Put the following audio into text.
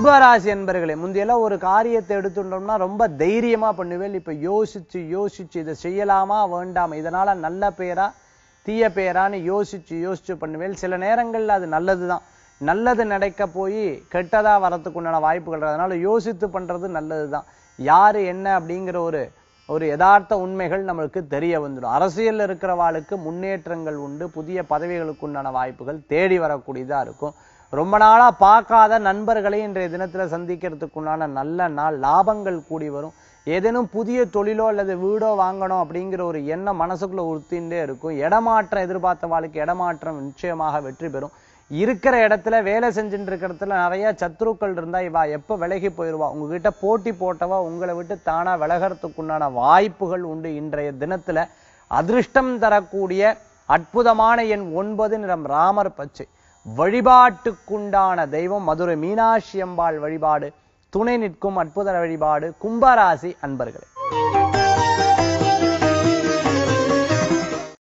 ரிஷபராசி என்பர்களே முந்தையெல்லாம் ஒரு காரியத்தை எடுத்துட்டோம்னா ரொம்ப தைரியமா பண்ணுவேன் இப்ப யோசிச்சு யோசிச்சு இதை செய்யலாமா வேண்டாமா இதனால நல்ல பேரா தீய பேரான்னு யோசிச்சு யோசிச்சு பண்ணுவேன் சில நேரங்கள்ல அது நல்லதுதான் நல்லது நடக்க போய் கெட்டதா வரதுக்கு உண்டான வாய்ப்புகள் இருக்கு. அதனால யோசித்து பண்றது நல்லதுதான் யாரு என்ன அப்படிங்கிற ஒரு ஒரு யதார்த்த உண்மைகள் நம்மளுக்கு தெரிய வந்துடும் அரசியல்ல இருக்கிறவாளுக்கு முன்னேற்றங்கள் உண்டு புதிய பதவிகளுக்கு உண்டான வாய்ப்புகள் தேடி வரக்கூடியதா இருக்கும் ரொம்ப நாளா பார்க்காத நண்பர்களை இன்றைய தினத்துல சந்திக்கிறதுக்கு உண்டான நல்ல நாள் லாபங்கள் கூடி வரும் ஏதேனும் புதிய தொழிலோ அல்லது வீடோ வாங்கணும் அப்படிங்கிற ஒரு எண்ணம் மனசுக்குள்ள உறுத்திண்டே இருக்கும் இடமாற்றம் எதிர்பார்த்த வாழ்க்கை இடமாற்றம் நிச்சயமாக வெற்றி பெறும் இருக்கிற இடத்துல வேலை செஞ்சுட்டு இருக்கிற இடத்துல நிறைய சத்துருக்கள் இருந்தா இவா எப்ப விலகி போயிருவா உங்ககிட்ட போட்டி போட்டவா உங்களை விட்டு தானா விலகறதுக்குண்டான வாய்ப்புகள் உண்டு இன்றைய தினத்துல அதிர்ஷ்டம் தரக்கூடிய அற்புதமான எண் ஒன்பது நிறம் ராமர் பச்சை வழிபாட்டுக்குண்டான தெய்வம் மதுரை மீனாட்சி அம்பாள் வழிபாடு துணை நிற்கும் அற்புத வழிபாடு கும்பராசி அன்பர்களே